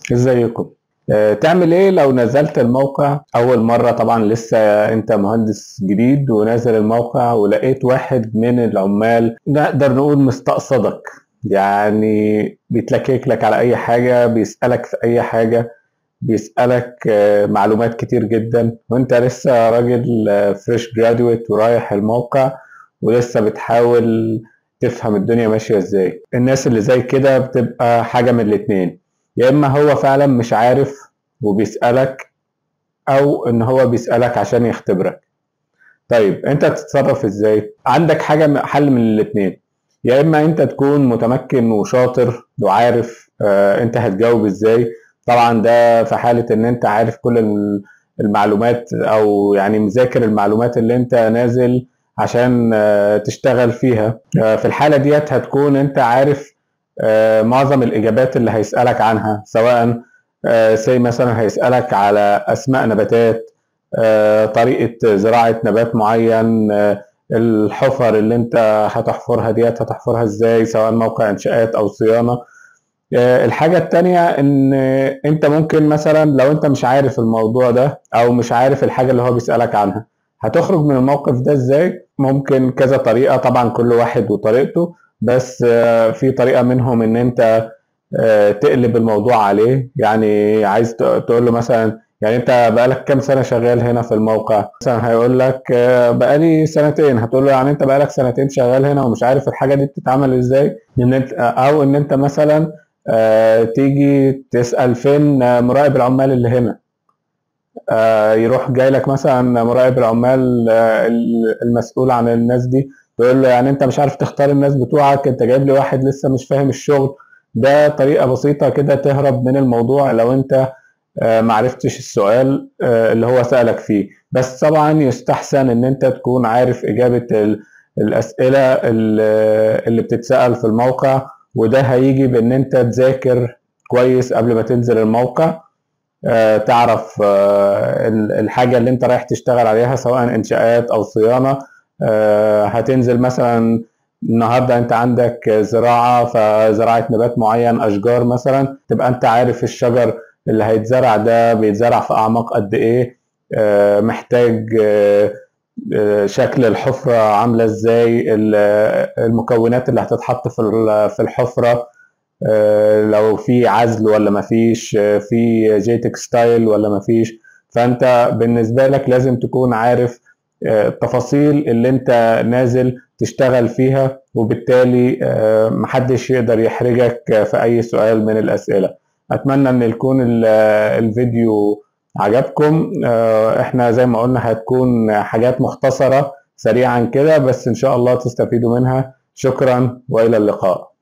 ازيكم آه، تعمل ايه لو نزلت الموقع اول مرة طبعا لسه انت مهندس جديد ونازل الموقع ولقيت واحد من العمال نقدر نقول مستقصدك يعني بيتلكك لك على اي حاجة بيسألك في اي حاجة بيسألك آه، معلومات كتير جدا وانت لسه راجل فريش جرادويت ورايح الموقع ولسه بتحاول تفهم الدنيا ماشية ازاي الناس اللي زي كده بتبقى حاجة من الاتنين يا اما هو فعلا مش عارف وبيسألك او ان هو بيسألك عشان يختبرك طيب انت تتصرف ازاي عندك حاجة حل من الاتنين يا اما انت تكون متمكن وشاطر وعارف آه انت هتجاوب ازاي طبعا ده في حالة ان انت عارف كل المعلومات او يعني مذاكر المعلومات اللي انت نازل عشان آه تشتغل فيها آه في الحالة ديت هتكون انت عارف آه، معظم الاجابات اللي هيسالك عنها سواء سي مثلا هيسالك على اسماء نباتات آه، طريقه زراعه نبات معين آه، الحفر اللي انت هتحفرها ديت هتحفرها ازاي سواء موقع انشاءات او صيانه الحاجة التانية ان انت ممكن مثلا لو انت مش عارف الموضوع ده او مش عارف الحاجة اللي هو بيسألك عنها هتخرج من الموقف ده ازاي ممكن كذا طريقة طبعا كل واحد وطريقته بس آه، في طريقه منهم ان انت آه، تقلب الموضوع عليه يعني عايز تقول له مثلا يعني انت بقالك كام سنه شغال هنا في الموقع مثلا هيقول لك آه، بقالي سنتين هتقول له يعني انت بقالك سنتين شغال هنا ومش عارف الحاجه دي بتتعمل ازاي ان انت او ان انت مثلا تيجي تسال فين مراقب العمال اللي هنا يروح جاي لك مثلا مراقب العمال المسؤول عن الناس دي تقول له يعني انت مش عارف تختار الناس بتوعك انت جايب لي واحد لسه مش فاهم الشغل ده طريقه بسيطه كده تهرب من الموضوع لو انت آه، معرفتش السؤال آه، اللي هو سألك فيه بس طبعا يستحسن ان انت تكون عارف اجابة الاسئلة اللي بتتسأل في الموقع وده هيجي بان انت تذاكر كويس قبل ما تنزل الموقع آه، تعرف الحاجة اللي انت رايح تشتغل عليها سواء انشاءات او صيانة آه، هتنزل مثلا النهارده انت عندك زراعه فزراعه نبات معين اشجار مثلا تبقى انت عارف الشجر اللي هيتزرع ده بيتزرع في اعماق قد ايه آه، محتاج آه، شكل الحفره عامله ازاي المكونات اللي هتتحط في في الحفره لو في عزل ولا ما فيش في جي تكستايل ولا ما فيش فانت بالنسبه لك لازم تكون عارف التفاصيل اللي انت نازل تشتغل فيها وبالتالي آه، محدش يقدر يحرجك في اي سؤال من الاسئله اتمنى ان يكون الفيديو عجبكم آه، احنا زي ما قلنا هتكون حاجات مختصره سريعا كده بس ان شاء الله تستفيدوا منها شكرا والى اللقاء